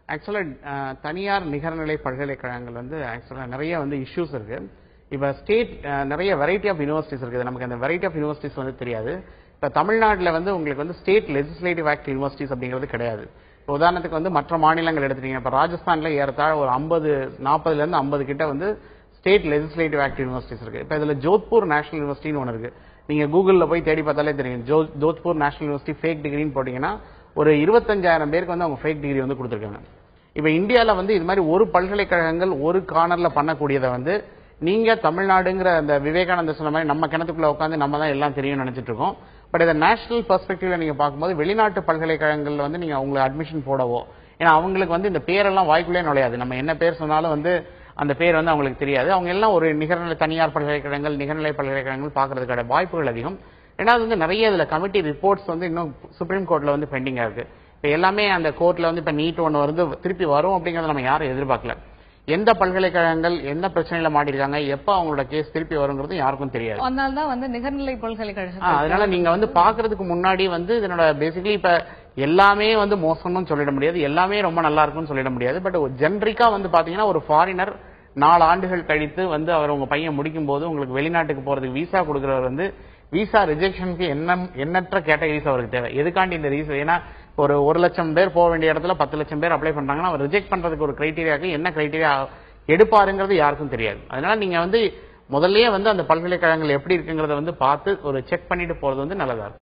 ஆக்சுவலா தனியார் நிகர்நிலை பல்கலைக்கழகங்கள் வந்து ஆக்சுவலா நிறைய வந்து இஷ்யூஸ் இருக்கு இப்ப ஸ்டேட் நிறைய வெரைட்டி ஆஃப் யூனிவர்சிட்டிஸ் இருக்குது நமக்கு அந்த வெரைட்டி ஆஃப் யூனிவர்சிட்டிஸ் வந்து தெரியாது இப்ப தமிழ்நாட்டுல வந்து உங்களுக்கு வந்து ஸ்டேட் லெஜிஸ்லேட்டிவ் ஆக்ட் யூனிவர்சிட்டிஸ் அப்படிங்கிறது கிடையாது இப்ப உதாரணத்துக்கு வந்து மற்ற மாநிலங்கள் எடுத்துட்டீங்க இப்ப ராஜஸ்தான்ல ஏறத்தாழ ஒரு ஐம்பது நாற்பதுல இருந்து ஐம்பது கிட்ட வந்து ஸ்டேட் லெஜிஸ்லேட்டிவ் ஆக்ட் யூனிவர்சிட்டிஸ் இருக்கு இப்ப இதுல ஜோத்பூர் நேஷனல் யூனிவர்சிட்டின்னு ஒன்று இருக்கு நீங்க கூகுள்ல போய் தேடி பார்த்தாலே தெரியும் ஜோ ஜோத்பூர் நேஷனல் யூனிவர்சிட்டி ஃபேக் டிகிரின்னு போட்டீங்கன்னா ஒரு இருபத்தஞ்சாயிரம் பேருக்கு வந்து அவங்க ஃபேக் டிகிரி வந்து கொடுத்துருக்காங்க இப்ப இந்தியால வந்து இது மாதிரி ஒரு பல்கலைக்கழகங்கள் ஒரு கார்னர்ல பண்ணக்கூடியதை வந்து நீங்க தமிழ்நாடுங்கிற அந்த விவேகானந்த சொன்ன மாதிரி நம்ம கிணத்துக்குள்ள உட்காந்து நம்ம தான் எல்லாம் தெரியும் நினைச்சிட்டு இருக்கோம் பட் இதை நேஷனல் பெர்ஸ்பெக்டிவ்ல நீங்க பார்க்கும்போது வெளிநாட்டு பல்கலைக்கழகங்கள்ல வந்து நீங்க அவங்களை அட்மிஷன் போடவோ ஏன்னா அவங்களுக்கு வந்து இந்த பேரெல்லாம் வாய்க்குள்ளே நுழையாது நம்ம என்ன பேர் சொன்னாலும் வந்து அந்த பேர் வந்து அவங்களுக்கு தெரியாது அவங்க எல்லாம் ஒரு நிகர்நிலை தனியார் பல்கலைக்கழகங்கள் நிகர்நிலை பல்கலைக்கழகங்கள் பார்க்கறதுக்கான வாய்ப்புகள் அதிகம் ரெண்டாவது வந்து நிறைய இதுல கமிட்டி ரிப்போர்ட்ஸ் வந்து இன்னும் சுப்ரீம் கோர்ட்ல வந்து பெண்டிங்கா இருக்கு இப்ப எல்லாமே அந்த கோர்ட்ல வந்து இப்ப நீட் ஒன்று வந்து திருப்பி வரும் அப்படிங்கறத நம்ம யாரும் எதிர்பார்க்கல எந்த பல்கலைக்கழகங்கள் என்ன பிரச்சனையில மாட்டிருக்காங்க எப்ப அவங்களோட கேஸ் திருப்பி வருங்கிறது யாருக்கும் தெரியாது அதனால தான் வந்து நிகர்நிலை ஆ, பல்கலைக்கழகம் அதனால நீங்க வந்து பாக்குறதுக்கு முன்னாடி வந்து இதனோட பேசிக்கலி இப்ப எல்லாமே வந்து மோசம்னு சொல்லிட முடியாது எல்லாமே ரொம்ப நல்லா இருக்கும்னு சொல்லிட முடியாது பட் ஜென்ரிக்கா வந்து பாத்தீங்கன்னா ஒரு ஃபாரினர் நாலு ஆண்டுகள் கழித்து வந்து அவர் உங்க பையன் முடிக்கும் போது உங்களுக்கு வெளிநாட்டுக்கு போறதுக்கு விசா கொடுக்குறவர் வந்து விசா ரிஜெக்ஷனுக்கு என்ன எண்ணற்ற கேட்டகரிஸ் அவருக்கு தேவை எதுக்காண்டி இந்த ரீசன் ஏன்னா ஒரு ஒரு லட்சம் பேர் போக வேண்டிய இடத்துல பத்து லட்சம் பேர் அப்ளை பண்றாங்கன்னா அவர் ரிஜெக்ட் பண்றதுக்கு ஒரு கிரைட்டீரியாக்கு என்ன கிரைட்டீரியா எடுப்பாருங்கிறது யாருக்கும் தெரியாது அதனால நீங்க வந்து முதல்லயே வந்து அந்த பல்கலைக்கழகங்கள் எப்படி இருக்குங்கிறத வந்து பார்த்து ஒரு செக் பண்ணிட்டு போறது வந்து நல்லதா இருக்கும்